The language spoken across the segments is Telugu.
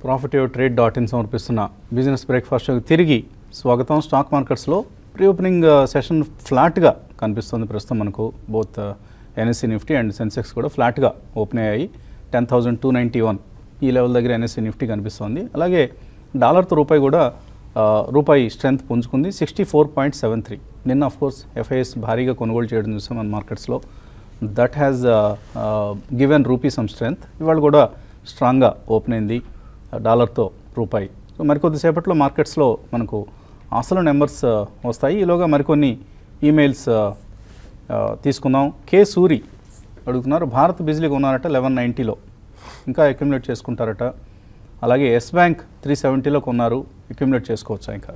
ప్రాఫిటివ్ ట్రేడ్ డాట్ ఇన్ సమర్పిస్తున్న బిజినెస్ బ్రేక్ఫాస్ట్ తిరిగి స్వాగతం స్టాక్ మార్కెట్స్లో ప్రీ ఓపెనింగ్ సెషన్ ఫ్లాట్గా కనిపిస్తుంది ప్రస్తుతం మనకు both NSC Nifty and Sensex కూడా ఫ్లాట్గా ఓపెన్ అయ్యాయి ten thousand two ninety one ఈ లెవెల్ దగ్గర ఎన్ఎస్సి నిఫ్టీ కనిపిస్తుంది అలాగే డాలర్తో రూపాయి కూడా ఆ, రూపాయి స్ట్రెంత్ పుంజుకుంది sixty four point seven three నిన్న ఆఫ్ కోర్స్ ఎఫ్ఐఎస్ భారీగా కొనుగోలు చేయడం చూసాం మన మార్కెట్స్లో that has given rupee some strength ఇవాళ కూడా స్ట్రాంగ్గా ఓపెన్ అయింది డాలర్తో రూపాయి సో మరికొద్దిసేపట్లో మార్కెట్స్లో మనకు అసలు నెంబర్స్ వస్తాయి ఈలోగా మరికొన్ని ఈమెయిల్స్ తీసుకుందాం కే సూరి అడుగుతున్నారు భారత్ బిజిలీగా ఉన్నారట లెవెన్ నైంటీలో ఇంకా అక్యుములేట్ చేసుకుంటారట అలాగే ఎస్ బ్యాంక్ త్రీ సెవెంటీలో కొన్నారు అక్యుములేట్ చేసుకోవచ్చా ఇంకా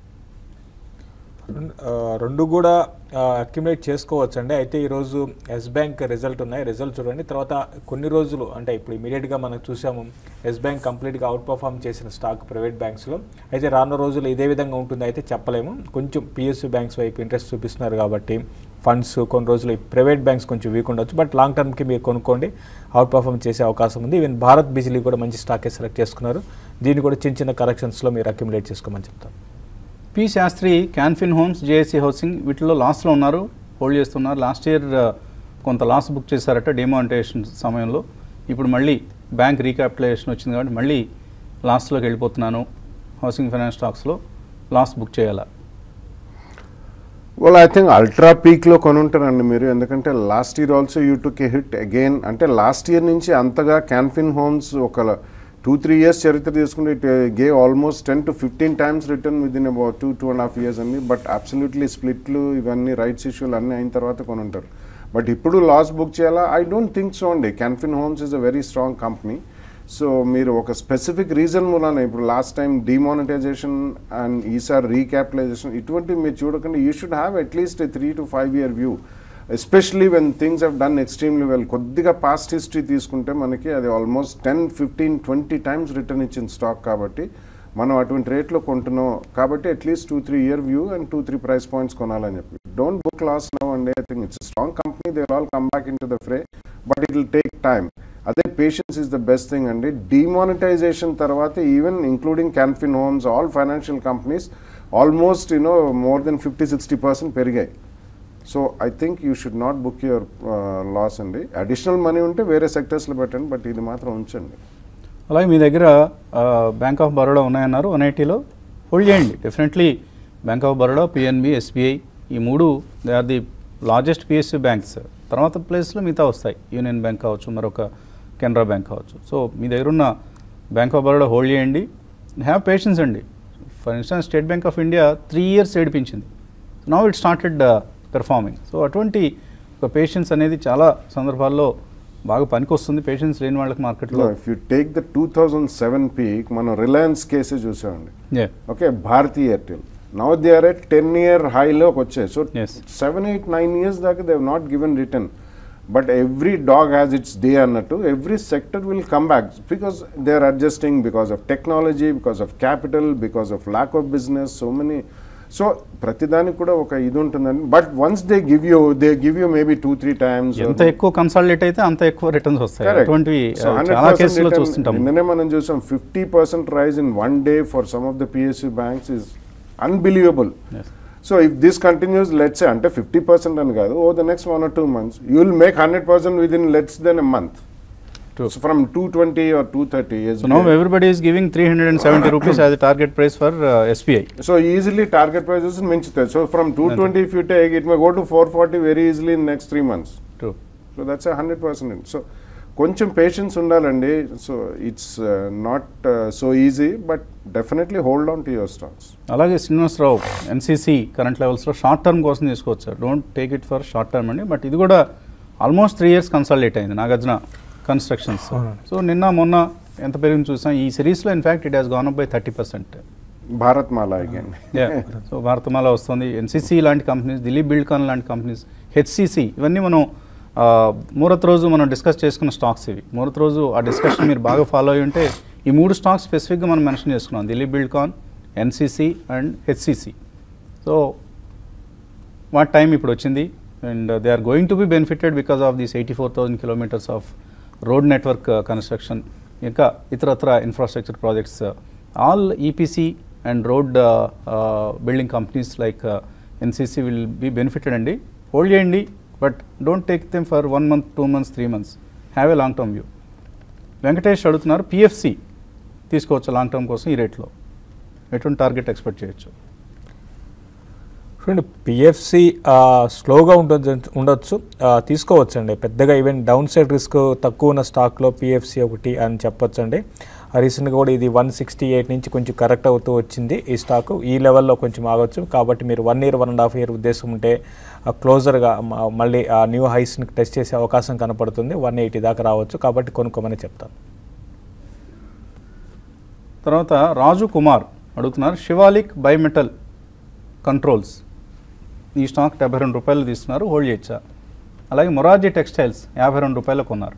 ఆ, రెండు కూడా అక్యుములేట్ చేసుకోవచ్చు అండి అయితే ఈరోజు ఎస్ బ్యాంక్ రిజల్ట్ ఉన్నాయి రిజల్ట్ చూడండి తర్వాత కొన్ని రోజులు అంటే ఇప్పుడు ఇమీడియట్గా మనం చూసాము ఎస్ బ్యాంక్ కంప్లీట్గా అవుట్ పర్ఫామ్ చేసిన స్టాక్ ప్రైవేట్ బ్యాంక్స్లో అయితే రానున్న రోజులు ఇదే విధంగా ఉంటుంది అయితే చెప్పలేము కొంచెం పిఎస్యూ బ్యాంక్స్ వైపు ఇంట్రెస్ట్ చూపిస్తున్నారు కాబట్టి ఫండ్స్ కొన్ని రోజులు ఈ ప్రైవేట్ బ్యాంక్స్ కొంచెం వీక్ ఉండొచ్చు బట్ లాంగ్ టర్మ్కి మీరు కొనుక్కోండి అవుట్ పర్ఫామ్ చేసే అవకాశం ఉంది ఈవెన్ భారత్ బిజిలీ కూడా మంచి స్టాకే సెలెక్ట్ చేసుకున్నారు దీన్ని కూడా చిన్న చిన్న కరెక్షన్స్లో మీరు అక్యుములేట్ చేసుకోమని చెప్తారు P Shastri Can Fin Homes JAC housing వీటిలో లాస్లో ఉన్నారు హోల్డ్ చేస్తున్నారు లాస్ట్ ఇయర్ కొంత లాస్ బుక్ చేశారట డిమానిటైజేషన్ సమయంలో ఇప్పుడు మళ్ళీ బ్యాంక్ రీక్యాపిటలైజేషన్ వచ్చింది కాబట్టి మళ్ళీ లాస్ట్లోకి వెళ్ళిపోతున్నాను హౌసింగ్ ఫైనాన్స్ స్టాక్స్లో లాస్ బుక్ చేయాలా well ఐ థింక్ అల్ట్రా పీక్లో కొనుంటారండి మీరు ఎందుకంటే last year also you took a hit again అంటే లాస్ట్ ఇయర్ నుంచి అంతగా క్యాన్ఫిన్ హోమ్స్ ఒక టూ త్రీ ఇయర్స్ చరిత్ర తీసుకుంటే it gave almost ten to fifteen times return within about two two and half years అండి బట్ అబ్సల్యూట్లీ స్ప్లిట్లు ఇవన్నీ రైట్స్ ఇష్యూలు అన్నీ అయిన తర్వాత కొనుంటారు బట్ ఇప్పుడు లాస్ బుక్ చేయాలా ఐ డోంట్ థింక్ సో అండి Can Fin Homes is a very strong company so మీరు ఒక స్పెసిఫిక్ రీజన్ మూలాన ఇప్పుడు లాస్ట్ టైం డిమానిటైజేషన్ అండ్ ఈసారి రీక్యాపిటలైజేషన్ ఇటువంటివి మీరు చూడకుండా you should have at least three to five year view especially when things have done extremely well కొద్దిగా పాస్ట్ హిస్టరీ తీసుకుంటే మనకి అది almost ten fifteen twenty times return ఇచ్చిన స్టాక్ కాబట్టి మనం అటువంటి రేట్లో కొంటున్నాం కాబట్టి at least two three year view and two three price points కొనాలని చెప్పి డోంట్ బుక్ లాస్ నవ్ అండి I think it's strong company they all come back into the fray but it will take time అదే patience is the best thing అండి డిమానిటైజేషన్ తర్వాత even including Can Fin Homes all financial companies almost you know more than fifty sixty percent పెరిగాయి so I think you should not book your loss అండి అడిషనల్ మనీ ఉంటే వేరే సెక్టర్స్లో పెట్టండి బట్ ఇది మాత్రం ఉంచండి అలాగే మీ దగ్గర బ్యాంక్ ఆఫ్ బరోడా ఉన్నాయన్నారు వన్ ఎయిటీలో హోల్డ్ చేయండి definitely Bank of Baroda PNB SBI ఈ మూడు they are the largest PSU banks తర్వాత ప్లేస్లో మిగతా వస్తాయి యూనియన్ బ్యాంక్ కావచ్చు మరొక కెనరా బ్యాంక్ కావచ్చు సో మీ దగ్గర ఉన్న బ్యాంక్ ఆఫ్ బరోడా హోల్డ్ చేయండి హ్యావ్ పేషెన్స్ అండి for instance State bank of India three years ఏడిపించింది now it started performing so అటువంటి ఒక పేషెన్స్ అనేది చాలా సందర్భాల్లో బాగా పనికొస్తుంది పేషెన్స్ లేని వాళ్ళకి మార్కెట్లో if you take the two thousand seven peak మనం రిలయన్స్ కేసే చూసామండి Yeah. Okay Bharti Airtel now they are at ten year హైలోకి వచ్చాయి so Yes. Seven eight nine years దాకా they not given return but every dog has its day అన్నట్టు every sector will come back because they are adjusting because of technology because of capital because of lack of business so many so ప్రతిదానికి కూడా ఒక ఇది ఉంటుందండి but once they give you they give you maybe two three times ఎంత ఎక్కువ కన్సాలిడేట్ అయితే అంత ఎక్కువ రిటర్న్స్ వస్తాయి Correct. అటువంటివి So, ఆ, 100% చాలా కేసులో return- చూస్తుంటాం నిన్ననే మనం చూసాం fifty percent rise in one day for some of the PSU banks is unbelievable Yes. So if this continues let's అంటే ఫిఫ్టీ పర్సెంట్ అని కాదు oh the next one or two months you will make hundred percent within let's than a month True. From two twenty or two thirty so no everybody is giving three hundred and seventy rupees as target price for SBI so easily target prices మించుతాయి so from two twenty if you take it may go to four forty very easily in next three months true so that's hundred percent so కొంచెం పేషెన్స్ ఉండాలండి so it's not so easy but definitely hold on to your stocks అలాగే శ్రీనివాసరావు ఎన్సీసీ కరెంట్ లెవెల్స్లో షార్ట్ టర్మ్ కోసం తీసుకోవచ్చు sir don't take it for short term అండి బట్ ఇది కూడా ఆల్మోస్ట్ త్రీ ఇయర్స్ కన్సల్టేట్ అయింది నాగార్జున కన్స్ట్రక్షన్స్ అవునండి. సో నిన్న మొన్న ఎంత పెరిగింది చూసాం ఈ సిరీస్లో in fact it has gone up by thirty percent Bharat Mala again so Bharatmala వస్తుంది ఎన్సీసీ లాంటి కంపెనీస్ దిలీప్ బిల్డ్కాన్ లాంటి కంపెనీస్ హెచ్సిసి ఇవన్నీ మనం ఆ, మూరత్ రోజు మనం డిస్కస్ చేసుకున్న స్టాక్స్ ఇవి మూరత్ రోజు ఆ డిస్కషన్ మీరు బాగా ఫాలో అయ్యి ఉంటే ఈ మూడు స్టాక్స్ స్పెసిఫిక్గా మనం మెన్షన్ చేసుకున్నాం Dilip Buildcon NCC and HCC so what time ఇప్పుడు వచ్చింది and they are going to be benefited because of this eighty four thousand kilometres of road network construction ఇంకా ఇతరత్ర infrastructure projects all EPC and road building companies like NCC will be benefited అండి హోల్డ్ చేయండి but don't take them for one month two months three months have a long term view Venkatesh అడుగుతున్నారు పిఎఫ్సి తీసుకోవచ్చు లాంగ్ టర్మ్ కోసం ఈ రేట్లో ఎటువంటి టార్గెట్ ఎక్స్పెక్ట్ చేయొచ్చు చూడండి పిఎఫ్సి స్లోగా ఉండొచ్చు ఉండొచ్చు ఆ, తీసుకోవచ్చండి పెద్దగా ఈవెన్ డౌన్ సైడ్ రిస్క్ తక్కువ ఉన్న స్టాక్లో పిఎఫ్సి ఒకటి అని చెప్పొచ్చండి రీసెంట్గా కూడా ఇది వన్ సిక్స్టీ ఎయిట్ నుంచి కొంచెం కరెక్ట్ అవుతూ వచ్చింది ఈ స్టాక్ ఈ లెవెల్లో కొంచెం ఆగొచ్చు కాబట్టి మీరు one year one and half year ఉద్దేశం ఉంటే క్లోజర్గా మళ్ళీ ఆ న్యూ హైస్ని టెస్ట్ చేసే అవకాశం కనపడుతుంది వన్ ఎయిటీ దాకా రావచ్చు కాబట్టి కొనుక్కోమని చెప్తాను తర్వాత రాజు కుమార్ అడుగుతున్నారు శివాలిక్ బైమెటల్ కంట్రోల్స్ ఈ స్టాక్ డెబ్బై రెండు రూపాయలు తీసుకున్నారు హోల్డ్ చేయొచ్చా అలాగే మొరార్జీ టెక్స్టైల్స్ యాభై రెండు రూపాయలకు కొన్నారు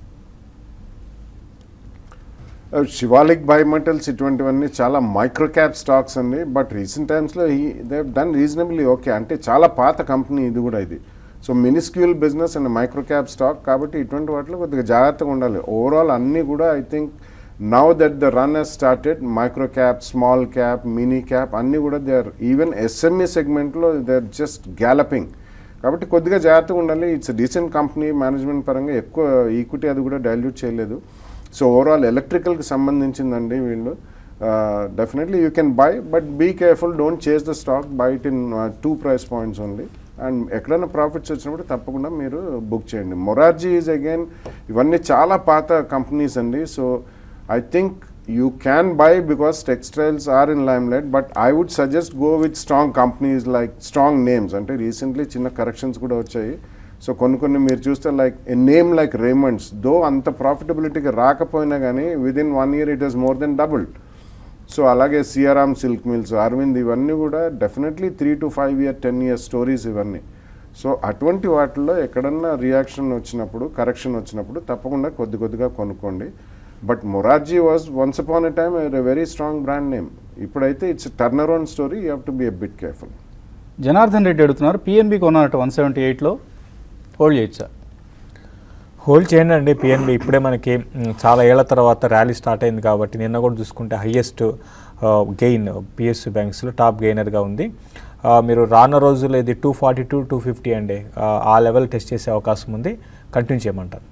శివాలిక్ బయోమెటల్స్ ఇటువంటివన్నీ చాలా మైక్రో క్యాప్ స్టాక్స్ అండి బట్ రీసెంట్ టైమ్స్లో ఈ దే డన్ రీజనబుల్లీ ఓకే అంటే చాలా పాత కంపెనీ ఇది కూడా ఇది so minuscule business and micro cap stock కాబట్టి ఇటువంటి వాటిలో కొద్దిగా జాగ్రత్తగా ఉండాలి ఓవరాల్ అన్నీ కూడా I think now that the run has started micro cap small cap mini cap అన్నీ కూడా దే ఆర్ ఈవెన్ ఎస్ఎంఈ సెగ్మెంట్లో దే ఆర్ జస్ట్ గ్యాలపింగ్ కాబట్టి కొద్దిగా జాగ్రత్తగా ఉండాలి ఇట్స్ డీసెంట్ కంపెనీ మేనేజ్మెంట్ పరంగా ఎక్కువ ఈక్విటీ అది కూడా డైల్యూట్ చేయలేదు సో ఓవరాల్ ఎలక్ట్రికల్కి సంబంధించిందండి వీళ్ళు definitely you can buy but be careful don't chase the stock buy it in two price points only and ఎక్కడైనా ప్రాఫిట్స్ వచ్చినప్పుడు తప్పకుండా మీరు బుక్ చేయండి మొరార్జీ ఈజ్ అగైన్ ఇవన్నీ చాలా పాత కంపెనీస్ అండి so I think you can buy because textiles are in limelight but I would suggest go with strong companies like strong names అంటే రీసెంట్లీ చిన్న కరెక్షన్స్ కూడా వచ్చాయి సో కొన్ని కొన్ని మీరు చూస్తే like a name like Raymonds though అంత ప్రాఫిటబిలిటీకి రాకపోయినా కానీ within one year it is more than double so అలాగే సిఆర్ఆమ్ సిల్క్ మిల్స్ అరవింద్ ఇవన్నీ కూడా definitely three to five year ten years stories ఇవన్నీ సో అటువంటి వాటిల్లో ఎక్కడన్నా రియాక్షన్ వచ్చినప్పుడు కరెక్షన్ వచ్చినప్పుడు తప్పకుండా కొద్ది కొద్దిగా కొనుక్కోండి but Morarji was once upon a time a very strong brand name ఇప్పుడైతే it's turn around story you have to be a bit careful Janardhan Reddy అడుగుతున్నారు పిఎన్బి కొన్నారట వన్ సెవెంటీ ఎయిట్లో హోల్డ్ చేయొచ్చా హోల్డ్ చేయండి అండి పిఎన్బి ఇప్పుడే మనకి మ్, చాలా ఏళ్ల తర్వాత ర్యాలీ స్టార్ట్ అయింది కాబట్టి నిన్న కూడా చూసుకుంటే హయ్యెస్ట్ గెయిన్ పిఎస్సి బ్యాంక్స్లో టాప్ గెయినర్గా ఉంది ఆ, మీరు రానున్న రోజుల్లో ఇది two forty two two fifty అండి ఆ, ఆ లెవెల్ టెస్ట్ చేసే అవకాశం ఉంది కంటిన్యూ చేయమంటారు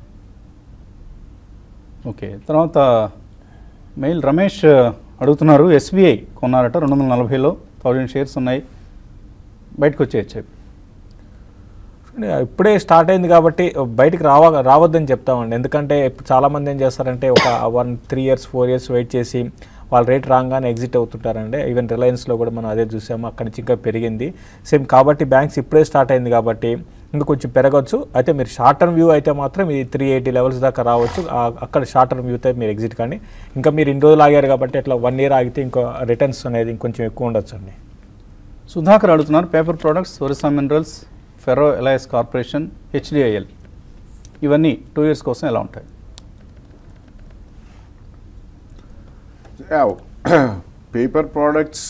ఓకే తర్వాత మెయిల్ రమేష్ అడుగుతున్నారు ఎస్బీఐ కొన్నారట రెండు వందల నలభైలో థౌజండ్ షేర్స్ ఉన్నాయి బయటకు వచ్చేయచ్చు చూడండి, ఇప్పుడే స్టార్ట్ అయింది కాబట్టి బయటికి రావ రావద్దని చెప్తామండి ఎందుకంటే ఇప్పుడు చాలామంది ఏం చేస్తారంటే ఒక one three years four years wait చేసి వాళ్ళ రేట్ రాగానే ఎగ్జిట్ అవుతుంటారండి ఈవెన్ రిలయన్స్లో కూడా మనం అదే చూసాము అక్కడి నుంచి ఇంకా పెరిగింది సేమ్ కాబట్టి బ్యాంక్స్ ఇప్పుడే స్టార్ట్ అయింది కాబట్టి ఇంకా కొంచెం పెరగచ్చు అయితే మీరు షార్ట్ టర్మ్ వ్యూ అయితే మాత్రం ఇది త్రీ ఎయిటీ లెవెల్స్ దాకా రావచ్చు ఆ- అక్కడ షార్ట్ టర్మ్ వ్యూ అయితే మీరు ఎగ్జిట్ కానీ ఇంకా మీరు ఇన్ని రోజులు ఆగారు కాబట్టి అట్లా వన్ ఇయర్ ఆగితే ఇంకో రిటర్న్స్ అనేది ఇంకొంచెం ఎక్కువ ఉండొచ్చు అండి సుధాకర్ అడుగుతున్నారు paper products Orissa minerals ferro alloys corporation HDIL ఇవన్నీ టూ ఇయర్స్ కోసం ఎలా ఉంటాయి పేపర్ ప్రోడక్ట్స్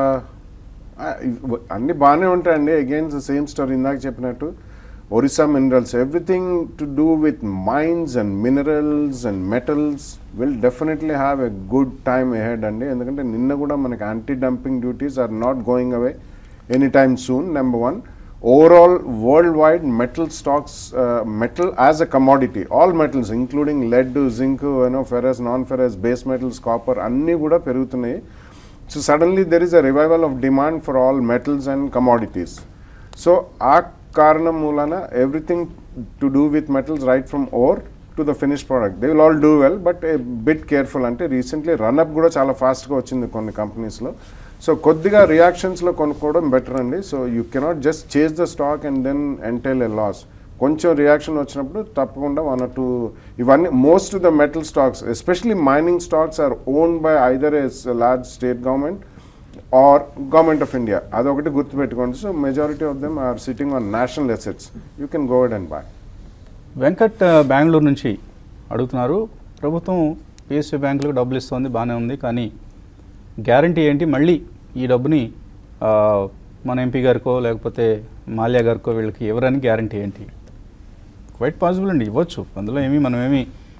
అన్నీ బాగానే ఉంటాయండి అగైన్స్ సేమ్ స్టోరీ ఇందాక చెప్పినట్టు Orissa minerals everything to do with mines and minerals and metals will definitely have a good time ahead అండి ఎందుకంటే నిన్న కూడా మనకి anti dumping duties are not going away any time soon number one overall worldwide metal stocks uh, metal as a commodity all metals including lead zinc you know ferrous non ferrous base metals copper అన్నీ కూడా పెరుగుతున్నాయి so suddenly there is a revival of demand for all metals and commodities so ఆ కారణం మూలన everything to do with metals right from ore to the finish product they will all do well but a bit careful అంటే రీసెంట్లీ రన్అప్ కూడా చాలా ఫాస్ట్గా వచ్చింది కొన్ని కంపెనీస్లో సో కొద్దిగా రియాక్షన్స్లో కొనుక్కోవడం బెటర్ అండి so you cannot just chase the stock and then entail a loss కొంచెం రియాక్షన్ వచ్చినప్పుడు తప్పకుండా వన్ ఆర్ టూ ఇవన్నీ most the metal stocks especially mining stocks are own by either as large state government or government of India అదొకటి గుర్తుపెట్టుకోండి so majority of them are sitting on national assets you can go and buy Venkat ఆ, బెంగళూరు నుంచి అడుగుతున్నారు ప్రభుత్వం పిఎస్యూ బ్యాంకులకు డబ్బులు ఇస్తుంది బాగానే ఉంది కానీ గ్యారంటీ ఏంటి మళ్ళీ ఈ డబ్బుని ఆ, మన ఎంపీ గారికో లేకపోతే మాల్యా గారికో వీళ్ళకి ఎవరని గ్యారంటీ ఏంటి క్వైట్ పాసిబుల్ అండి ఇవ్వచ్చు అందులో ఏమీ మనం ఏమీ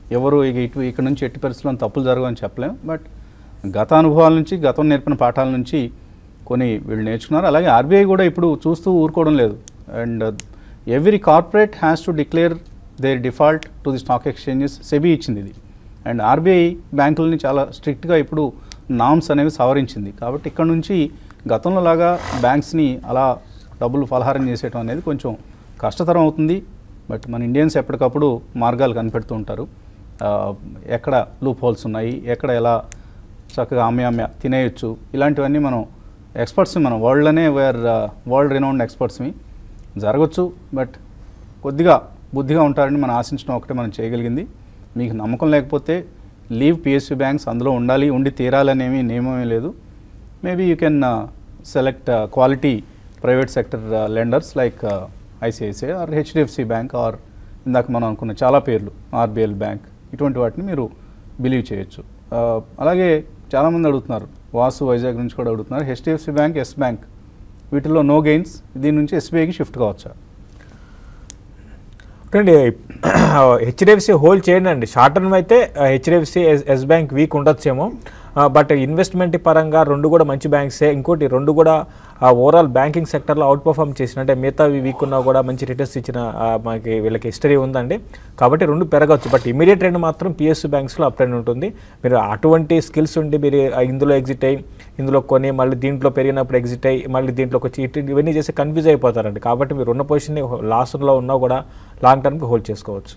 ఎవరు ఇక ఇటు ఇక్కడ నుంచి ఎట్టి పరిస్థితుల్లో తప్పులు జరగవని చెప్పలేం బట్ గత అనుభవాల నుంచి గతం నేర్పిన పాఠాల నుంచి కొన్ని వీళ్ళు నేర్చుకున్నారు అలాగే ఆర్బీఐ కూడా ఇప్పుడు చూస్తూ ఊరుకోవడం లేదు and every corporate has to declare their default to the stock exchanges SEBI ఇచ్చింది ఇది అండ్ ఆర్బీఐ బ్యాంకులని చాలా స్ట్రిక్ట్గా ఇప్పుడు నామ్స్ అనేవి సవరించింది కాబట్టి ఇక్కడ నుంచి గతంలో లాగా బ్యాంక్స్ని అలా డబ్బులు ఫలహారం చేసేయడం అనేది కొంచెం కష్టతరం అవుతుంది బట్ మన ఇండియన్స్ ఎప్పటికప్పుడు మార్గాలు కనిపెడుతూ ఉంటారు ఆ, ఎక్కడ లూప్ హోల్స్ ఉన్నాయి ఎక్కడ ఎలా చక్కగా ఆమె ఆమె తినేయచ్చు ఇలాంటివన్నీ మనం ఎక్స్పర్ట్స్ మనం వరల్డ్లోనే వేర్ వరల్డ్ రినౌండ్ ఎక్స్పర్ట్స్మి జరగచ్చు బట్ కొద్దిగా బుద్ధిగా ఉంటారని మనం ఆశించడం ఒకటే మనం చేయగలిగింది మీకు నమ్మకం లేకపోతే లీవ్ పిఎస్యూ బ్యాంక్స్ అందులో ఉండాలి ఉండి తీరాలనేమి నియమమే లేదు maybe you can select quality private sector lenders like ICICI or HDFC bank or ఇందాక మనం అనుకున్న చాలా పేర్లు ఆర్బిఎల్ బ్యాంక్ ఇటువంటి వాటిని మీరు బిలీవ్ చేయొచ్చు ఆ, అలాగే చాలామంది అడుగుతున్నారు వాసు వైజాగ్ నుంచి కూడా అడుగుతున్నారు హెచ్డిఎఫ్సి బ్యాంక్ ఎస్ బ్యాంక్ వీటిలో నో గెయిన్స్ దీని నుంచి ఎస్బీఐకి షిఫ్ట్ కావచ్చా చూడండి హెచ్డిఎఫ్సి హోల్డ్ చేయండి అండి షార్ట్ టర్మ్ అయితే హెచ్డిఎఫ్సి ఎస్ బ్యాంక్ వీక్ ఉండొచ్చేమో బట్ ఇన్వెస్ట్మెంట్ పరంగా రెండు కూడా మంచి బ్యాంక్సే ఇంకోటి రెండు కూడా ఓవరాల్ బ్యాంకింగ్ సెక్టర్లో అవుట్ పర్ఫామ్ చేసిన అంటే మిగతా వీక్ ఉన్నా కూడా మంచి రిటర్న్స్ ఇచ్చిన ఆ, మనకి వీళ్ళకి హిస్టరీ ఉందండి కాబట్టి రెండు పెరగచ్చు బట్ ఇమీడియట్ ట్రెండ్ మాత్రం పిఎస్యు బ్యాంక్స్లో అప్ ట్రెండ్ ఉంటుంది మీరు అటువంటి స్కిల్స్ ఉండి మీరు ఆ, ఇందులో ఎగ్జిట్ అయ్యి ఇందులో కొని మళ్ళీ దీంట్లో పెరిగినప్పుడు ఎగ్జిట్ అయ్యి మళ్ళీ దీంట్లోకి వచ్చి ఇటు ఇవన్నీ చేసి కన్ఫ్యూజ్ అయిపోతారండి కాబట్టి మీరు ఉన్న పొజిషన్ లాస్లో ఉన్నా కూడా లాంగ్ టర్మ్కి హోల్డ్ చేసుకోవచ్చు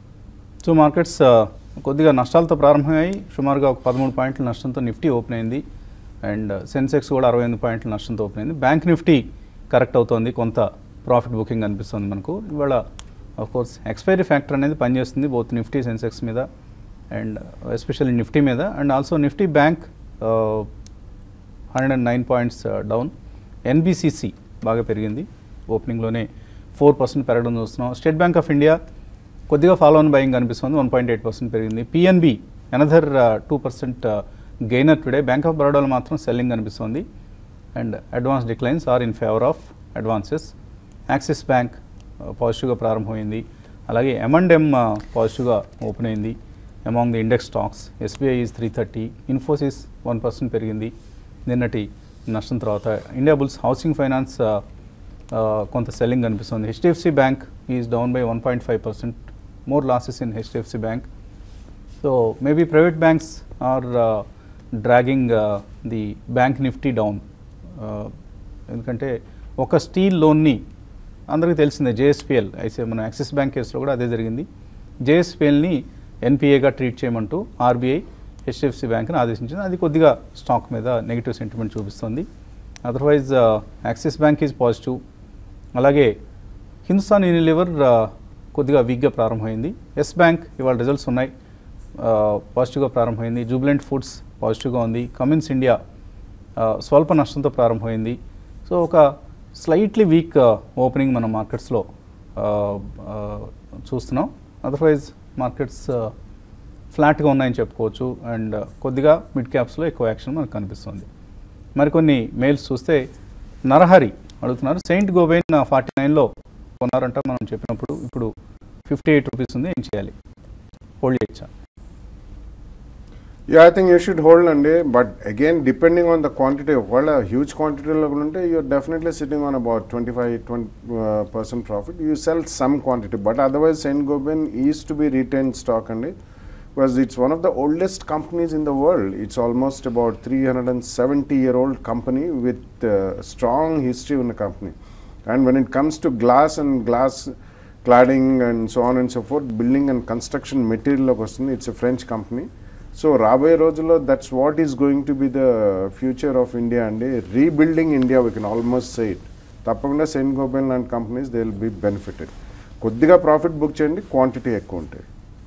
సో మార్కెట్స్ ఆ, కొద్దిగా నష్టాలతో ప్రారంభమయ్యాయి సుమారుగా ఒక పదమూడు పాయింట్ల నష్టంతో నిఫ్టీ ఓపెన్ అయింది అండ్ సెన్సెక్స్ కూడా అరవై ఎనిమిది పాయింట్ల నష్టంతో ఓపెన్ అయింది బ్యాంక్ నిఫ్టీ కరెక్ట్ అవుతోంది కొంత ప్రాఫిట్ బుకింగ్ అనిపిస్తుంది మనకు ఇవాళ ఆఫ్ కోర్స్ ఎక్స్పైరీ ఫ్యాక్టర్ అనేది పనిచేస్తుంది బోత్ నిఫ్టీ సెన్సెక్స్ మీద అండ్ ఎస్పెషల్లీ నిఫ్టీ మీద and also Nifty bank hundred and nine points down NBCC బాగా పెరిగింది ఓపెనింగ్లోనే ఫోర్ పర్సెంట్ పెరగడం చూస్తున్నాం స్టేట్ బ్యాంక్ ఆఫ్ ఇండియా కొద్దిగా ఫాలో ఆన్ బయింగ్ కనిపిస్తుంది వన్ పాయింట్ ఎయిట్ పర్సెంట్ పెరిగింది PNB another two percent gainer today bank of బరోడాలో మాత్రం సెల్లింగ్ కనిపిస్తుంది and advance declines are in favour of advances Axis bank పాజిటివ్గా ప్రారంభమైంది అలాగే ఎమ్ఎండ్ఎం పాజిటివ్గా ఓపెన్ అయింది among the index stocks SBI is three thirty Infosys one percent పెరిగింది నిన్నటి నష్టం తర్వాత ఇండియా బుల్స్ హౌసింగ్ ఫైనాన్స్ ఆ, ఆ, కొంత సెల్లింగ్ కనిపిస్తుంది HDFC bank is down by one point five percent more losses in HDFC bank so maybe private banks are dragging the bank Nifty down ఎందుకంటే ఒక స్టీల్ లోన్ని అందరికీ తెలిసిందే జేఎస్పిఎల్ అయితే మన యాక్సిస్ బ్యాంక్ కేసులో కూడా అదే జరిగింది జేఎస్పిఎల్ని ఎన్పిఏగా ట్రీట్ చేయమంటూ ఆర్బీఐ హెచ్డిఎఫ్సి బ్యాంక్ని ఆదేశించింది అది కొద్దిగా స్టాక్ మీద నెగిటివ్ సెంటిమెంట్ చూపిస్తుంది otherwise Axis bank is positive అలాగే హిందుస్థాన్ యూనిలివర్ ఆ, కొద్దిగా వీక్గా ప్రారంభమైంది ఎస్ బ్యాంక్ ఇవాళ రిజల్ట్స్ ఉన్నాయి ఆ, పాజిటివ్గా ప్రారంభమైంది జూబ్లెంట్ ఫుడ్స్ పాజిటివ్గా ఉంది కమిన్స్ ఇండియా ఆ, స్వల్ప నష్టంతో ప్రారంభమైంది సో ఒక స్లైట్లీ వీక్ ఓపెనింగ్ మన మార్కెట్స్లో చూస్తున్నాం అదర్వైజ్ మార్కెట్స్ ఫ్లాట్గా ఉన్నాయని చెప్పుకోవచ్చు అండ్ కొద్దిగా మిడ్ క్యాప్స్లో ఎక్కువ యాక్షన్ మనకు కనిపిస్తుంది మరికొన్ని మెయిల్స్ చూస్తే నరహరి అడుగుతున్నారు సెయింట్ గోబెన్ ఫార్టీ నైన్లో కొన్నారంట మనం చెప్పినప్పుడు ఇప్పుడు ఫిఫ్టీ ఎయిట్ రూపీస్ ఉంది ఏం చేయాలి హోల్డ్ చేయొచ్చా yeah I think you should hold అండి but again depending on the quantity ఒకవేళ హ్యూజ్ క్వాంటిటీలో ఉంటే you're definitely sitting on about twenty five twenty percent profit you sell some quantity but otherwise Saint Gobain is to be retain stock అండి because it's one of the oldest companies in the world it's almost about three hundred and seventy year old company with strong history ఉన్న company and when it comes to glass and glass cladding and so on and so forth building and construction మెటీరియల్లోకి వస్తుంది it's a French company so రాబోయే రోజుల్లో that's what is going to be the future of India అండి rebuilding India we can almost say it తప్పకుండా సెయింట్ గోబెన్ లాంటి companies they will be benefited కొద్దిగా ప్రాఫిట్ బుక్ చేయండి క్వాంటిటీ ఎక్కువ ఉంటాయి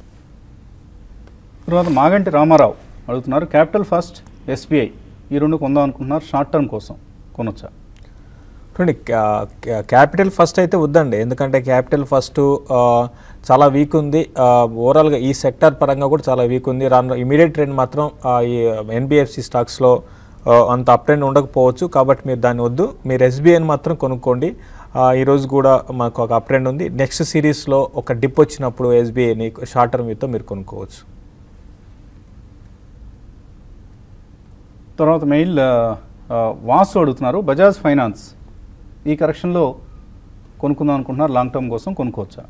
తర్వాత మాగంటి రామారావు అడుగుతున్నారు క్యాపిటల్ ఫస్ట్ ఎస్బీఐ ఈ రెండు కొందాం అనుకుంటున్నారు షార్ట్ టర్మ్ కోసం కొనొచ్చా చూడండి క్యా- క్యా- క్యాపిటల్ ఫస్ట్ అయితే వద్దండి ఎందుకంటే క్యాపిటల్ ఫస్ట్ ఆ, చాలా వీక్ ఉంది ఆ, ఓవరాల్గా ఈ సెక్టర్ పరంగా కూడా చాలా వీక్ ఉంది రాను ఇమీడియట్ ట్రెండ్ మాత్రం ఆ, ఈ ఎన్బిఎఫ్సి స్టాక్స్లో ఆ, అంత అప్ ట్రెండ్ ఉండకపోవచ్చు కాబట్టి మీరు దాన్ని వద్దు మీరు ఎస్బీఐని మాత్రం కొనుక్కోండి ఆ, ఈరోజు కూడా మాకు ఒక అప్ ట్రెండ్ ఉంది నెక్స్ట్ సిరీస్లో ఒక డిప్ వచ్చినప్పుడు ఎస్బీఐని షార్ట్ టర్మ్ వ్యూతో మీరు కొనుక్కోవచ్చు తర్వాత మెయిల్ ఆ, ఆ, వాసు అడుగుతున్నారు బజాజ్ ఫైనాన్స్ ఈ కరెక్షన్లో కొనుక్కుందాం అనుకుంటున్నారు లాంగ్ టర్మ్ కోసం కొనుక్కోవచ్చా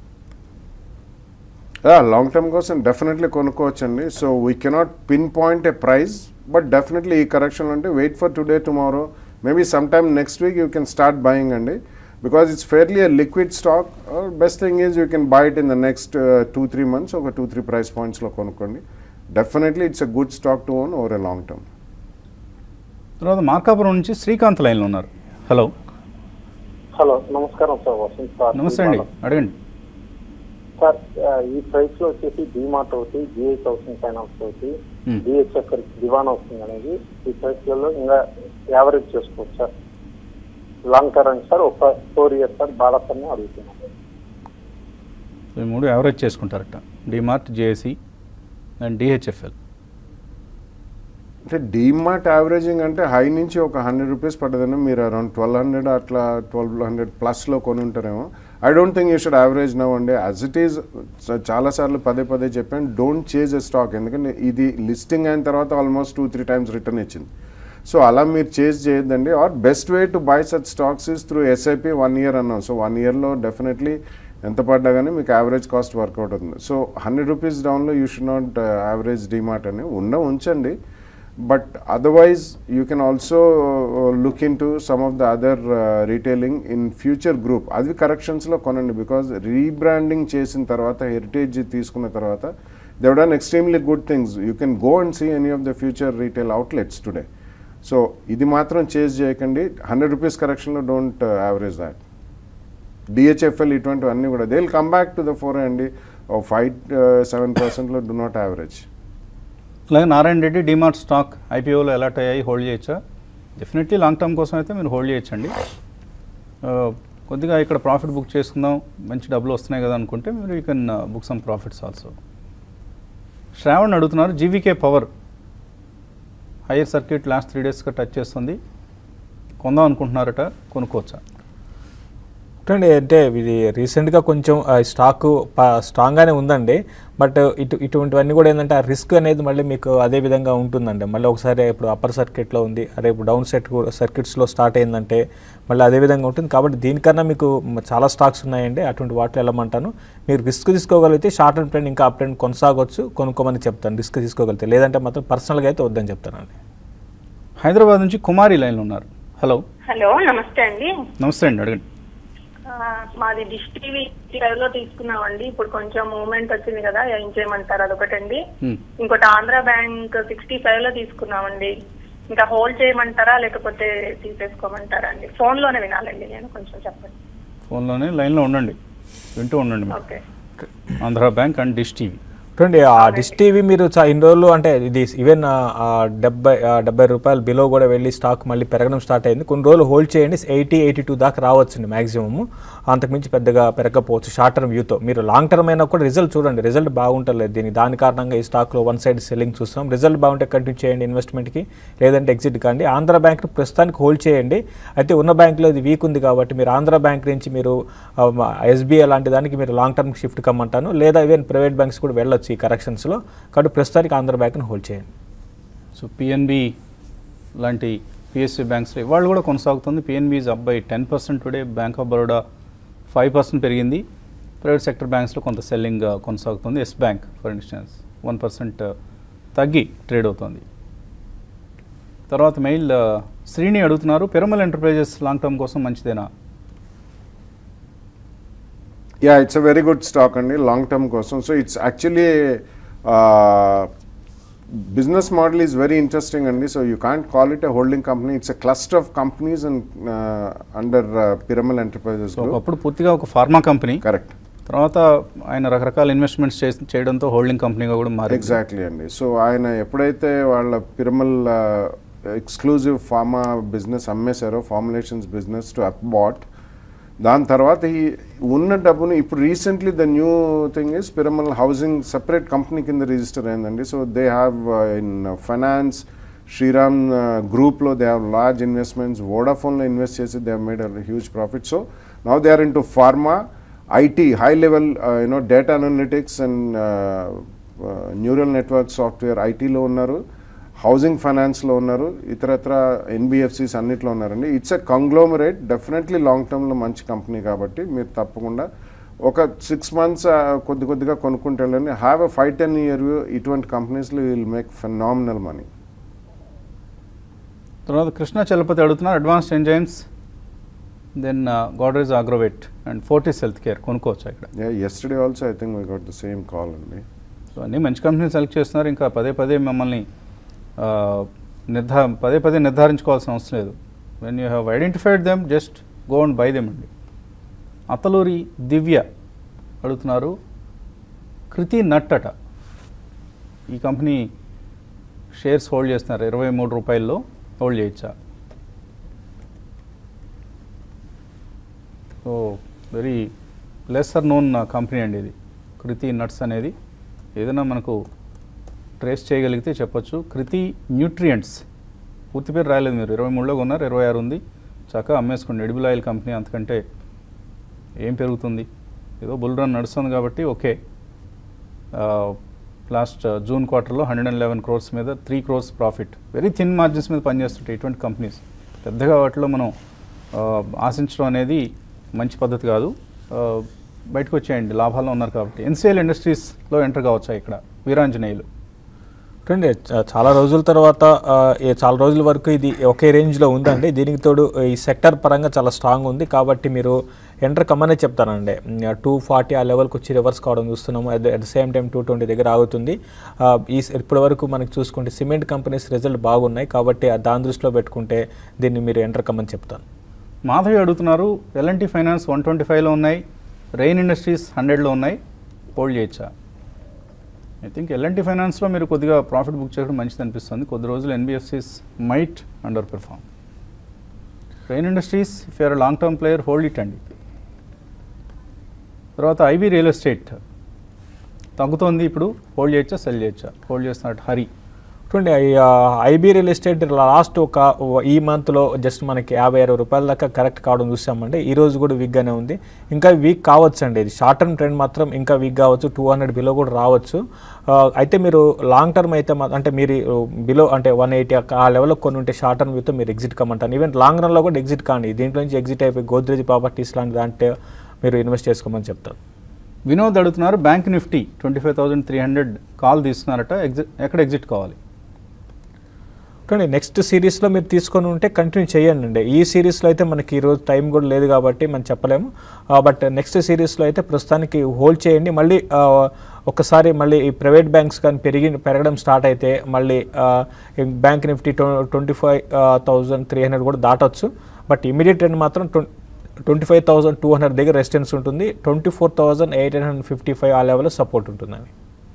లాంగ్ టర్మ్ కోసం డెఫినెట్లీ కొనుక్కోవచ్చండి so we cannot pinpoint a price but definitely ఈ కరెక్షన్ అంటే wait for today tomorrow maybe some time next week you can start buying అండి because it's fairly a liquid stock best thing is you can buy it in the next two three months ఒక టూ త్రీ ప్రైస్ పాయింట్స్లో కొనుక్కోండి definitely it's a good stock to own over a long term తర్వాత మార్కాపురం నుంచి శ్రీకాంత్ లైన్లో ఉన్నారు హలో హలో నమస్కారం సార్ వసంత్ సార్ నమస్తే అండి అడగండి సార్ ఆ, ఈ ప్రైస్ లో వచ్చేసి డిమార్ట్ ఒకటి జిఐ హౌసింగ్ ఫైనాన్స్ ఒకటి Hmm. డిహెచ్ఎఫ్ఎల్ దివాన్ హౌసింగ్ అనేది ఈ ప్రైస్లలో ఇంకా యావరేజ్ చేసుకోవచ్చు సార్ లాంగ్ టర్మ్ సార్ ఒక ఫోర్ ఇయర్స్ సార్ బాలసన్ని అడుగుతున్నాను సో ఈ మూడు యావరేజ్ చేసుకుంటారట డిమార్ట్ జేఏసీ అండ్ డిహెచ్ఎఫ్ఎల్ అంటే డీమార్ట్ యావరేజింగ్ అంటే హై నుంచి ఒక హండ్రెడ్ రూపీస్ పడ్డదని మీరు అరౌండ్ ట్వెల్వ్ హండ్రెడ్ అట్లా ట్వెల్వ్ హండ్రెడ్ ప్లస్లో కొని ఉంటారేమో I don't think you should average now అండి యాజ్ ఇట్ ఈజ్ చాలాసార్లు పదే పదే చెప్పాను డోంట్ చేజ్ ఎ స్టాక్ ఎందుకంటే ఇది లిస్టింగ్ అయిన తర్వాత almost two three times return ఇచ్చింది సో అలా మీరు చేజ్ చేయొద్దండి or best way to buy such stocks is through SIP one year అన్నాం సో వన్ ఇయర్లో డెఫినెట్లీ ఎంత పడ్డా కానీ మీకు యావరేజ్ కాస్ట్ వర్కౌట్ అవుతుంది సో హండ్రెడ్ రూపీస్ డౌన్లో you should not average DMart అని ఉన్న ఉంచండి but otherwise you can also look into some of the other retailing in future group అది కరెక్షన్స్లో కొనండి బికాజ్ రీబ్రాండింగ్ చేసిన తర్వాత హెరిటేజ్ తీసుకున్న తర్వాత they've done extremely good things you can go and see any of the future retail outlets today so ఇది మాత్రం చేజ్ చేయకండి హండ్రెడ్ రూపీస్ కరెక్షన్లో డోంట్ యావరేజ్ దాట్ డిహెచ్ఎఫ్ఎల్ ఇటువంటివన్నీ కూడా they will come back to the four అండి ఫైవ్ సెవెన్ పర్సెంట్లో డు నాట్ యావరేజ్ అలాగే నారాయణ రెడ్డి డిమార్ట్ స్టాక్ ఐపీఓలో ఎలాట్ అయ్యాయి హోల్డ్ చేయొచ్చా డెఫినెట్లీ లాంగ్ టర్మ్ కోసం అయితే మీరు హోల్డ్ చేయొచ్చండి ఆ, కొద్దిగా ఇక్కడ ప్రాఫిట్ బుక్ చేసుకుందాం మంచి డబ్బులు వస్తున్నాయి కదా అనుకుంటే మీరు you can book some profits also Shravan అడుగుతున్నారు GVK Power higher circuit last three డేస్గా టచ్ చేస్తుంది కొందాం అనుకుంటున్నారట కొనుక్కోవచ్చా చూడండి అంటే ఇది రీసెంట్గా కొంచెం ఆ, స్టాక్ ప- స్ట్రాంగ్గానే ఉందండి బట్ ఇటు ఇటువంటివన్నీ కూడా ఏంటంటే ఆ రిస్క్ అనేది మళ్ళీ మీకు అదే విధంగా ఉంటుందండి మళ్ళీ ఒకసారి ఇప్పుడు అప్పర్ సర్క్యూట్లో ఉంది అరే ఇప్పుడు డౌన్ సెట్ సర్క్యూట్స్లో స్టార్ట్ అయిందంటే మళ్ళీ అదే విధంగా ఉంటుంది కాబట్టి దీనికన్నా మీకు మ- చాలా స్టాక్స్ ఉన్నాయండి అటువంటి వాటిలో వెళ్ళమంటాను మీరు రిస్క్ తీసుకోగలిగితే షార్ట్ అండ్ ట్రెండ్ ఇంకా అప్ ట్రెండ్ కొనసాగొచ్చు కొనుక్కోమని చెప్తాను రిస్క్ తీసుకోగలిగితే లేదంటే మాత్రం పర్సనల్గా అయితే వద్దని చెప్తానండి హైదరాబాద్ నుంచి కుమారి లైన్లో ఉన్నారు హలో హలో నమస్తే అండి నమస్తే అండి అడగండి ఆ, మాది డిష్ టీవీ లో తీసుకున్నామండి ఇప్పుడు కొంచెం మూవ్మెంట్ వచ్చింది కదా ఏం చేయమంటారు అదొకటండి Hmm. ఇంకోటి ఆంధ్ర బ్యాంక్ సిక్స్టీ ఫైవ్ లో తీసుకున్నామండి ఇంకా హోల్డ్ చేయమంటారా లేకపోతే తీసేసుకోమంటారా అండి ఫోన్ లోనే వినాలండి నేను కొంచెం చెప్పండి ఫోన్లోనే లైన్లో ఉండండి వింటూ ఉండండి మీరు okay Andhra Bank and Dish TV చూడండి ఆ డిష్ టీవీ మీరు చా- ఇన్ని రోజులు అంటే ఇది ఈవెన్ డెబ్బై ఆ, డెబ్బై రూపాయలు బిలో కూడా వెళ్ళి స్టాక్ మళ్ళీ పెరగడం స్టార్ట్ అయింది కొన్ని రోజులు హోల్డ్ చేయండి ఎయిటీ ఎయిటీ టూ దాకా రావచ్చండి మాక్సిమమ్ అంతకుమించి పెద్దగా పెరగకపోవచ్చు షార్ట్ టర్మ్ వ్యూతో మీరు లాంగ్ టర్మ్ అయినా కూడా రిజల్ట్ చూడండి రిజల్ట్ బాగుంటలేదు దీనికి దాని కారణంగా ఈ స్టాక్లో వన్ సైడ్ సెల్లింగ్ చూస్తున్నాం రిజల్ట్ బాగుంటే కంటిన్యూ చేయండి ఇన్వెస్ట్మెంట్కి లేదంటే ఎగ్జిట్ కాండి ఆంధ్ర బ్యాంక్ ప్రస్తుతానికి హోల్డ్ చేయండి అయితే ఉన్న బ్యాంకులో ఇది వీక్ ఉంది కాబట్టి మీరు ఆంధ్ర బ్యాంక్ నుంచి మీరు ఎస్బీఐ లాంటి దానికి మీరు లాంగ్ టర్మ్ షిఫ్ట్ కమ్మంటాను లేదా ఈవెన్ ప్రైవేట్ బ్యాంక్స్ కూడా వెళ్ళొచ్చు ఈ కరెక్షన్స్లో కాబట్టి ప్రస్తుతానికి ఆంధ్ర బ్యాంక్ని హోల్డ్ చేయండి సో పిఎన్బి లాంటి పిఎస్సి బ్యాంక్స్లో ఇవాళ కూడా కొనసాగుతుంది PNB is up by ten percent today bank of Baroda five percent పెరిగింది ప్రైవేట్ సెక్టర్ బ్యాంక్స్లో కొంత సెల్లింగ్ కొనసాగుతుంది Yes Bank for instance one percent తగ్గి ట్రేడ్ అవుతుంది తర్వాత మెయిల్ శ్రీని అడుగుతున్నారు పిరమల్ ఎంటర్ప్రైజెస్ లాంగ్ టర్మ్ కోసం మంచిదేనా yeah it's a very good stock అండి లాంగ్ టర్మ్ కోసం so it's actually business model is very interesting అండి so you can't call it a holding company it's a cluster of companies and under Piramal Enterprises so ఒకప్పుడు పూర్తిగా ఒక ఫార్మా కంపెనీ కరెక్ట్ తర్వాత ఆయన రకరకాల ఇన్వెస్ట్మెంట్స్ చేయడంతో హోల్డింగ్ కంపెనీగా కూడా మారింది ఎగ్జాక్ట్లీ అండి సో ఆయన ఎప్పుడైతే వాళ్ళ పిరమల్ ఎక్స్క్లూజివ్ ఫార్మా బిజినెస్ అమ్మేశారో ఫార్ములేషన్స్ బిజినెస్ టు అప్బాట్ దాని తర్వాత ఈ ఉన్న డబ్బును ఇప్పుడు recently the new thing is Piramal housing separate company కింద రిజిస్టర్ అయిందండి so they have in finance Shriram గ్రూప్లో దే హ్యావ్ లార్జ్ ఇన్వెస్ట్మెంట్స్ వోడాఫోన్లో ఇన్వెస్ట్ చేసి they have made a huge profit so now they are in to pharma IT high level you know data analytics and neural network software ఐటీలో ఉన్నారు హౌసింగ్ ఫైనాన్స్లో ఉన్నారు ఇతరత్ర ఎన్బిఎఫ్సిస్ అన్నిట్లో ఉన్నారండి it's a conglomerate definitely long టర్మ్లో మంచి కంపెనీ కాబట్టి మీరు తప్పకుండా ఒక సిక్స్ మంత్స్ కొద్ది కొద్దిగా కొనుక్కుంటే వెళ్ళండి have a five ten year view ఇటువంటి కంపెనీస్లో విల్ మేక్ ఫెనామినల్ మనీ తర్వాత కృష్ణ చలపతి అడుగుతున్నారు Advanced Enzymes then Godrej Agrovet and Fortis Health Care కొనుక్కోవచ్చు ఇక్కడ yesterday also I think we got the same call అండి సో అన్నీ మంచి కంపెనీలు సెలెక్ట్ చేస్తున్నారు ఇంకా పదే పదే మమ్మల్ని ఆ, నిర్ధా పదే పదే నిర్ధారించుకోవాల్సిన అవసరం లేదు when you have identified them just go and buy them అండి అతలూరి దివ్య అడుగుతున్నారు కృతి నట్ అట ఈ కంపెనీ షేర్స్ హోల్డ్ చేస్తున్నారు ఇరవై మూడు రూపాయల్లో హోల్డ్ చేయొచ్చా so very lesser known company అండి ఇది కృతి నట్స్ అనేది ఏదైనా మనకు ట్రేస్ చేయగలిగితే చెప్పొచ్చు కృతి న్యూట్రియంట్స్ పూర్తి పేరు రాయలేదు మీరు ఇరవై మూడులో కొన్నారు ఇరవై ఆరు ఉంది చక్కగా అమ్మేసుకోండి ఎడిబుల్ ఆయిల్ కంపెనీ అంతకంటే ఏం పెరుగుతుంది ఏదో బుల్ రన్ నడుస్తుంది కాబట్టి ఓకే లాస్ట్ జూన్ క్వార్టర్లో హండ్రెడ్ అండ్ లెవెన్ క్రోర్స్ మీద three crores profit very thin margins మీద పనిచేస్తుంటాయి ఇటువంటి కంపెనీస్ పెద్దగా వాటిలో మనం ఆ, ఆశించడం అనేది మంచి పద్ధతి కాదు ఆ, బయటకు వచ్చేయండి లాభాల్లో ఉన్నారు కాబట్టి ఎన్సిఎల్ ఇండస్ట్రీస్లో ఎంటర్ కావచ్చా ఇక్కడ వీరాంజనేయులు చూడండి చ- చాలా రోజుల తర్వాత ఆ, ఏ చాలా రోజుల వరకు ఇది ఒకే రేంజ్లో ఉందండి దీనికి తోడు ఈ సెక్టర్ పరంగా చాలా స్ట్రాంగ్ ఉంది కాబట్టి మీరు ఎంటర్ కమ్మనే చెప్తానండి టూ ఫార్టీ ఆ లెవెల్కి వచ్చి రివర్స్ కావడం చూస్తున్నాము at the same time two twenty దగ్గర ఆగుతుంది ఆ, ఈ ఇప్పటి వరకు మనకి చూసుకుంటే సిమెంట్ కంపెనీస్ రిజల్ట్ బాగున్నాయి కాబట్టి ఆ దాని దృష్టిలో పెట్టుకుంటే దీన్ని మీరు ఎంటర్ కమ్మని చెప్తాను మాధవి అడుగుతున్నారు ఎల్ఎన్టీ ఫైనాన్స్ వన్ ట్వంటీ ఫైవ్లో ఉన్నాయి రెయిన్ ఇండస్ట్రీస్ హండ్రెడ్లో ఉన్నాయి హోల్డ్ చేయొచ్చా ఐ థింక్ ఎల్ఎన్టీ ఫైనాన్స్లో మీరు కొద్దిగా ప్రాఫిట్ బుక్ చేయడం మంచిది అనిపిస్తుంది కొద్ది రోజులు NBFCs might under perform Rain Industries if you're long term player hold it అండి తర్వాత ఐబీ రియల్ ఎస్టేట్ తగ్గుతోంది ఇప్పుడు హోల్డ్ చేయొచ్చా సెల్ చేయొచ్చా హోల్డ్ చేస్తున్నట్టు హరి చూడండి ఐబీ రియల్ ఎస్టేట్ లాస్ట్ ఒక ఈ మంత్లో జస్ట్ మనకి యాభై అరవై రూపాయల దాకా కరెక్ట్ కావడం చూసామండి ఈ రోజు కూడా వీక్గానే ఉంది ఇంకా వీక్ కావచ్చు అండి ఇది షార్ట్ టర్మ్ ట్రెండ్ మాత్రం ఇంకా వీక్ కావచ్చు టూ హండ్రెడ్ బిలో కూడా రావచ్చు ఆ, అయితే మీరు లాంగ్ టర్మ్ అయితే మా- అంటే మీరు బిలో అంటే వన్ ఎయిటీ ఆ లెవెల్లో కొన్ని ఉంటే షార్ట్ టర్మ్ వ్యూతో మీరు ఎగ్జిట్ కమ్మంటాను ఈవెన్ లాంగ్ రన్లో కూడా ఎగ్జిట్ కాండి దీంట్లో నుంచి ఎగ్జిట్ అయిపోయి గోద్రేజ్ ప్రాపర్టీస్ లాంటి దాంట్లో మీరు ఇన్వెస్ట్ చేసుకోమని చెప్తాను వినోద్ అడుగుతున్నారు Bank Nifty twenty five thousand three hundred call తీసుకున్నారట ఎగ్జిట్ ఎక్కడ ఎగ్జిట్ కావాలి చూడండి నెక్స్ట్ సిరీస్లో మీరు తీసుకొని ఉంటే కంటిన్యూ చేయండి అండి ఈ సిరీస్లో అయితే మనకి ఈరోజు టైం కూడా లేదు కాబట్టి మనం చెప్పలేము బట్ నెక్స్ట్ సిరీస్లో అయితే ప్రస్తుతానికి హోల్డ్ చేయండి మళ్ళీ ఆ, ఒక్కసారి మళ్ళీ ఈ ప్రైవేట్ బ్యాంక్స్ కానీ పెరిగి పెరగడం స్టార్ట్ అయితే మళ్ళీ Bank Nifty twenty five thousand three hundred కూడా దాటొచ్చు బట్ ఇమీడియట్ ట్రెండ్ మాత్రం twenty five thousand two hundred దగ్గర రెసిస్టెన్స్ ఉంటుంది twenty four thousand eight hundred fifty five ఆ లెవెల్లో సపోర్ట్ ఉంటుందండి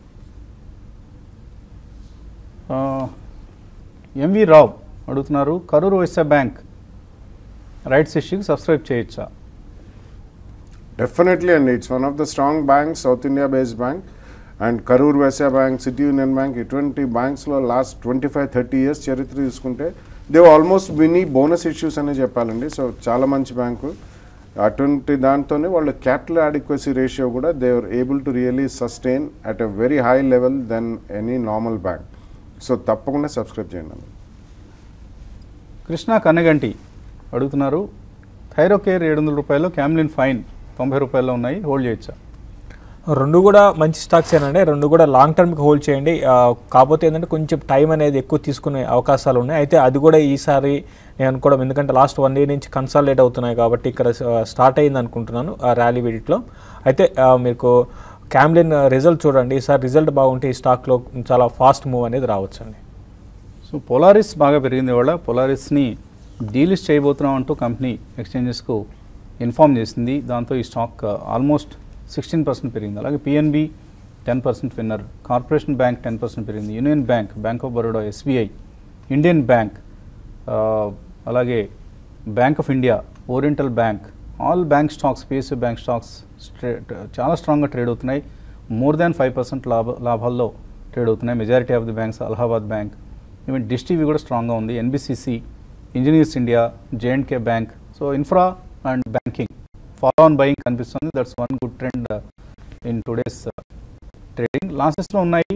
ఎంవి రావ్ అడుగుతున్నారు కరూరు వైశ్య బ్యాంక్ రైట్స్ ఇష్యూకి సబ్స్క్రైబ్ చేయొచ్చా డెఫినెట్లీ అండి it's one of the strong bank South India based bank and Karur Vysya Bank City Union Bank ఇటువంటి బ్యాంక్స్లో last twenty five thirty years చరిత్ర తీసుకుంటే they almost given bonus issues అనే చెప్పాలండి సో చాలా మంచి బ్యాంకు అటువంటి దాంతోనే వాళ్ళు క్యాపిటల్ అడిక్వసీ రేషియో కూడా they are able to really sustain at a very high level then any normal bank so తప్పకుండా సబ్స్క్రైబ్ చేయండి అండి కృష్ణ కన్నగంటి అడుగుతున్నారు థైరోకేర్ ఏడు వందల రూపాయలు క్యామ్లిన్ ఫైన్ తొంభై రూపాయల్లో ఉన్నాయి హోల్డ్ చేయొచ్చా రెండు కూడా మంచి స్టాక్స్ ఏనండి రెండు కూడా లాంగ్ టర్మ్కి హోల్డ్ చేయండి ఆ, కాకపోతే ఏంటంటే కొంచెం టైం అనేది ఎక్కువ తీసుకునే అవకాశాలు ఉన్నాయి అయితే అది కూడా ఈసారి నేను అనుకోవడం ఎందుకంటే లాస్ట్ వన్ ఇయర్ నుంచి కన్సాలిడేట్ అవుతున్నాయి కాబట్టి ఇక్కడ స్టార్ట్ అయింది అనుకుంటున్నాను ఆ ర్యాలీ వీటిలో అయితే ఆ, మీకు క్యామ్లిన్ రిజల్ట్ చూడండి ఈసారి రిజల్ట్ బాగుంటే ఈ స్టాక్లో చాలా ఫాస్ట్ మూవ్ అనేది రావచ్చండి సో పొలారిస్ బాగా పెరిగింది వాళ్ళ పొలారిస్ని డీలిస్ట్ చేయబోతున్నాం అంటూ కంపెనీ ఎక్స్చేంజెస్కు ఇన్ఫామ్ చేసింది దాంతో ఈ స్టాక్ ఆల్మోస్ట్ సిక్స్టీన్ పర్సెంట్ పెరిగింది అలాగే పిఎన్బి టెన్ పర్సెంట్ విన్నర్ కార్పొరేషన్ బ్యాంక్ టెన్ పర్సెంట్ పెరిగింది Union Bank Bank of Baroda SBI Indian Bank అలాగే Bank of India Oriental Bank all bank stocks PSU bank stocks చాలా స్ట్రాంగ్గా ట్రేడ్ అవుతున్నాయి మోర్ దాన్ ఫైవ్ పర్సెంట్ లాభ లాభాల్లో ట్రేడ్ అవుతున్నాయి majority of the banks Allahabad bank even Dish TV కూడా స్ట్రాంగ్గా ఉంది NBCC engineers India J and K bank so infra and banking follow on buying కనిపిస్తుంది that's one good trend in today's trading లాసెస్లో ఉన్నాయి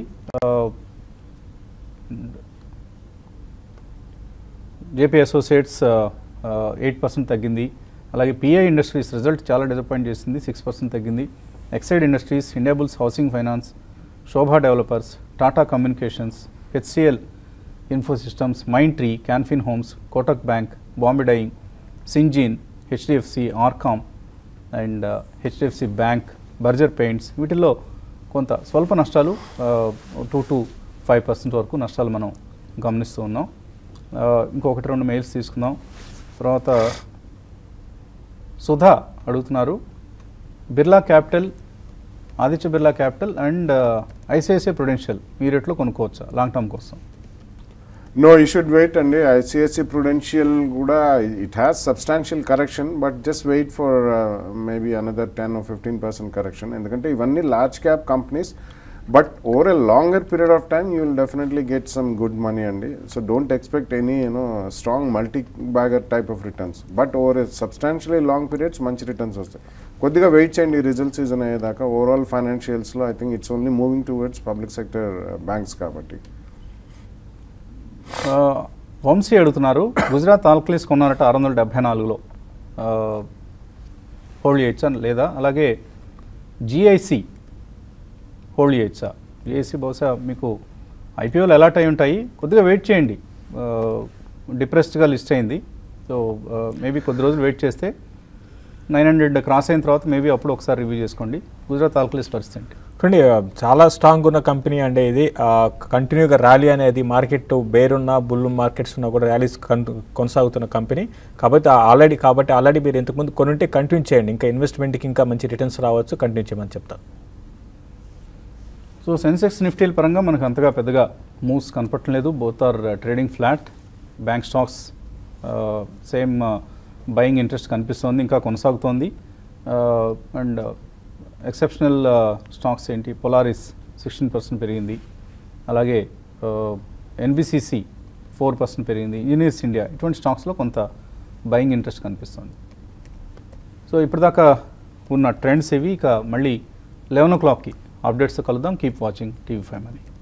జేపీ అసోసియేట్స్ ఎయిట్ పర్సెంట్ తగ్గింది అలాగే పిఐ ఇండస్ట్రీస్ రిజల్ట్ చాలా డిసప్పాయింట్ చేసింది సిక్స్ పర్సెంట్ తగ్గింది Exide industries Indiabulls housing finance Sobha developers Tata communications HCL Infosystems Mindtree Canfin homes Kotak bank Bombay Dyeing Syngene HDFC RCom and HDFC Bank Berger Paints వీటిల్లో కొంత స్వల్ప నష్టాలు టూ టు ఫైవ్ పర్సెంట్ వరకు నష్టాలు మనం గమనిస్తూ ఉన్నాం ఆ, ఇంకొకటి రెండు మెయిల్స్ తీసుకుందాం తర్వాత సుధా అడుగుతున్నారు Birla Capital Aditya Birla Capital and ICICI Prudential ఈ రేట్లో కొనుక్కోవచ్చా లాంగ్ టర్మ్ కోసం నో యూ షుడ్ వెయిట్ అండి ఐసిఐసి ప్రుడెన్షియల్ కూడా it has substantial correction but just wait for maybe another ten fifteen percent correction ఎందుకంటే ఇవన్నీ large cap companies but over a longer period of time you will definitely get some good money అండి so don't expect any you know strong multi bagger type of returns but over a substantially long periods మంచి రిటర్న్స్ వస్తాయి కొద్దిగా వెయిట్ చేయండి రిజల్ట్ సీజన్ అయ్యేదాకా ఓవరాల్ ఫైనాన్షియల్స్లో I think it's only moving towards public sector banks కాబట్టి ఆ, వంశీ అడుగుతున్నారు గుజరాత్ ఆల్కలీస్ కొన్నారట ఆరు వందల డెబ్బై నాలుగులో హోల్డ్ చేయొచ్చా లేదా అలాగే జిఐసి హోల్డ్ చేయొచ్చా జిఐసి బహుశా మీకు ఐపీఓలు అలాట్ అయి ఉంటాయి కొద్దిగా వెయిట్ చేయండి డిప్రెస్డ్గా లిస్ట్ అయింది సో మేబీ కొద్ది రోజులు వెయిట్ చేస్తే నైన్ హండ్రెడ్ క్రాస్ అయిన తర్వాత మేబీ అప్పుడు ఒకసారి రివ్యూ చేసుకోండి గుజరాత్ ఆల్కలీస్ పరిస్థితి ఏంటి చూడండి ఆ, చాలా స్ట్రాంగ్ ఉన్న కంపెనీ అంటే ఇది కంటిన్యూగా ర్యాలీ అనేది మార్కెట్ బేరున్న బుల్ మార్కెట్స్ ఉన్న కూడా ర్యాలీస్ కొనసాగుతున్న కంపెనీ కాబట్టి ఆల్రెడీ కాబట్టి ఆల్రెడీ మీరు ఇంతకుముందు కొనుంటే కంటిన్యూ చేయండి ఇంకా ఇన్వెస్ట్మెంట్కి ఇంకా మంచి రిటర్న్స్ రావచ్చు కంటిన్యూ చేయమని చెప్తాను సో సెన్సెక్స్ నిఫ్టీల పరంగా మనకు అంతగా పెద్దగా మూవ్స్ కనపడలేదు both are trading flat bank stocks same buying interest కనిపిస్తోంది ఇంకా కొనసాగుతోంది అండ్ ఎక్సెప్షనల్ స్టాక్స్ ఏంటి పొలారిస్ సిక్స్టీన్ పర్సెంట్ పెరిగింది అలాగే ఎన్బిసిసి ఫోర్ పర్సెంట్ పెరిగింది ఇంజనీర్స్ ఇండియా ఇటువంటి స్టాక్స్లో కొంత బయింగ్ ఇంట్రెస్ట్ కనిపిస్తుంది సో ఇప్పటిదాకా ఉన్న ట్రెండ్స్ ఇవి ఇక మళ్ళీ లెవెన్ ఓ క్లాక్కి అప్డేట్స్ కలుద్దాం keep watching TV five money